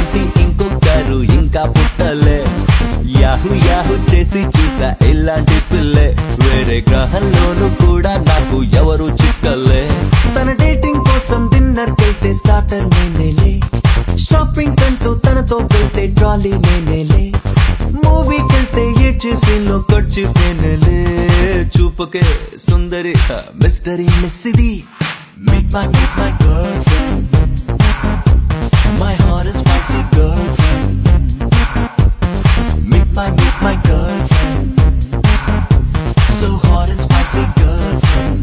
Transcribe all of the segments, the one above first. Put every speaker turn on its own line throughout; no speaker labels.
లాంటి ఇంకొకరు ఇంకా పుట్టలే యాహు యాహు చేసి చూసా ఇలాంటి పిల్లే వేరే గ్రహంలోనూ కూడా నాకు ఎవరు చిక్కలే తన డేటింగ్ కోసం డిన్నర్ వెళ్తే స్టార్టర్ నేనేలే షాపింగ్ కంటూ తనతో వెళ్తే ట్రాలీ నేనేలే మూవీకి వెళ్తే ఏడ్చే సీన్ లో ఖర్చు నేనేలే చూపకే సుందరి మిస్టరీ మిస్సిది meet my meet my girl friend my hot and spicy girl friend Meet my, meet my girlfriend. So hot and spicy girlfriend.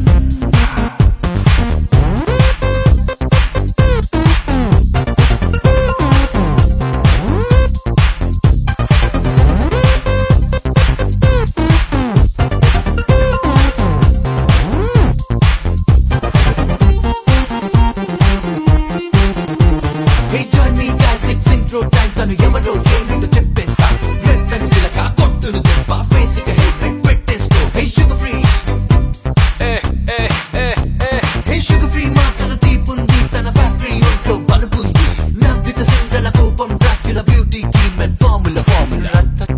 Hey, join me guys, it's intro time. తను ఎవరో ఏంటో చెప్పేస్తా మెత్తని చిలక కొట్టును దెబ్బ ఫేస్ కి head break పెట్టేసుకో hey sugar free hey sugar free మాటలు తీపుంది తన ఫ్యాక్టరీ ఒంట్లో బలుపుంది నవ్విత సిండ్రల కోపం డ్రాక్యుల బ్యూటీకి men formula formula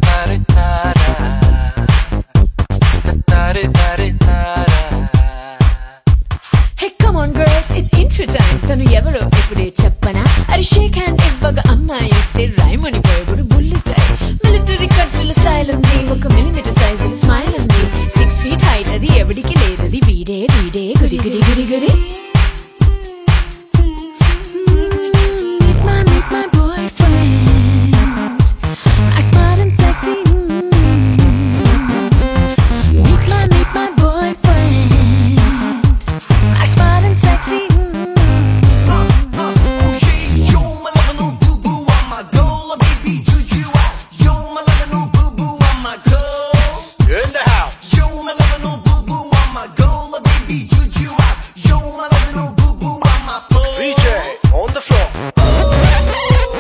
hey come on girls it's intro time తను ఎవరో ఇప్పుడే చెప్పనా అరే షేక్ హ్యాండ్ ఇవ్వగా అమ్మాయి ఇస్తే రైమని పోయబడు బుల్లిటాయి మిలిటరీ కట్టుల స్టైల్ ఉంది ఒక మిలిమీటర్ సైజుల స్మైల్ ఉంది సిక్స్ ఫీట్ హైట్ అది ఎవడికి లేదది వీడే వీడే గుడి గుడి గుడి గుడి Meet my, meet my boyfriend. I smart and sexy. Meet my, meet my boyfriend. I smart and sexy.
In the house. Yo, my lover, no boo boo, I'm my girl, a baby juju. Yo, my lover, no boo boo, I'm my DJ on the floor.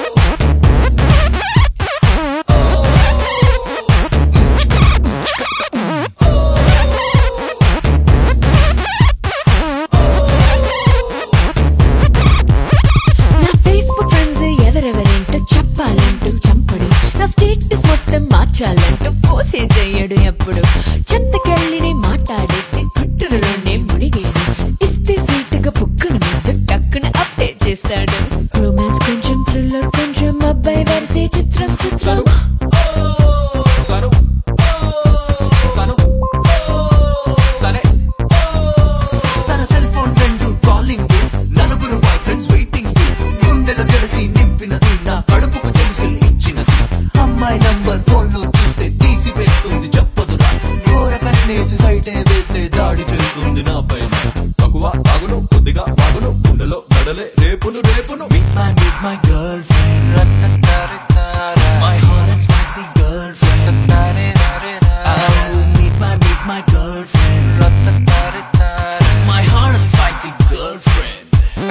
నా Facebook friends ఎవరెవరేంటో చెప్పాలంటూ చంపడు నా status మొత్తం మార్చాలంటూ ఫోసే చెయ్యడు ఎప్పుడు చెత్తకెళ్ళి మాట్లాడేస్తే ట్విట్టర్లోనే మునిగేడు ఇస్తే సీటుగా పుక్కును ముద్దు టక్కున అప్డేట్ చేస్తాడు రొమాన్స్ కొంచెం థ్రిల్లర్ కొంచెం అబ్బాయి వరిసే చిత్రం చిత్రం
తన సెల్ ఫోన్ ఫ్రెండ్ కాలింగ్ నలుగురు బాయ్ ఫ్రెండ్స్ వెయిటింగ్ గుండెలో తెలిసి నింపినది నా కడుపుకు తెలుసు ఇచ్చినది అమ్మాయి నంబర్ ఫోన్ లో చూస్తే తీసి వేస్తుంది చెప్పదురా ఘోర కన్నేసి సైటే వేస్తే దాడి చేస్తుంది నా పైన తక్కువ తాగును కొద్దిగా వాగును గుండెలో నడలే రేపును రేపును
Meet my, meet my girlfriend. My hot and spicy girlfriend. Oh, meet my, meet my girlfriend. My hot and spicy girlfriend.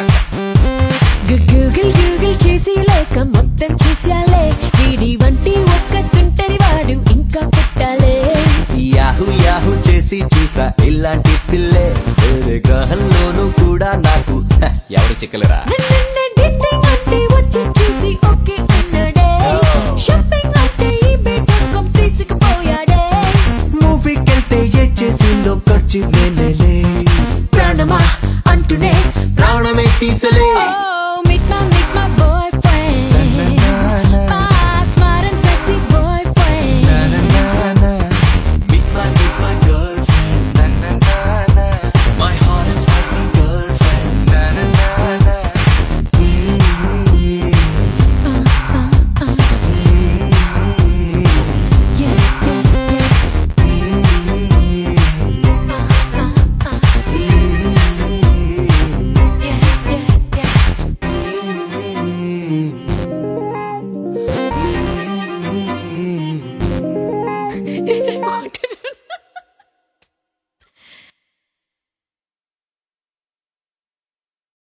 Google Google చేసి లేక మొత్తం చూసాలే వీడి వంటి ఒక్క తుంటరి వాడు ఇంకా పుట్టాలే
యాహు యాహు చేసి చూసా ఇలాంటి పిల్లే వేరే గ్రహంలోనూ కూడా నాకు హ, ఎవరు చిక్కలరా
నన్ను డేటింగ్ అంటే వచ్చి చూసి ఓకే అన్నాడే షాపింగ్ అంటే ఈ బేటకం తీసుకుపోయాడే
మూవీకి వెళ్తే ఏడ్చేసి లో ఖర్చు నేనేలే
ప్రాణమా అంటూనే
ప్రాణమే తీసలే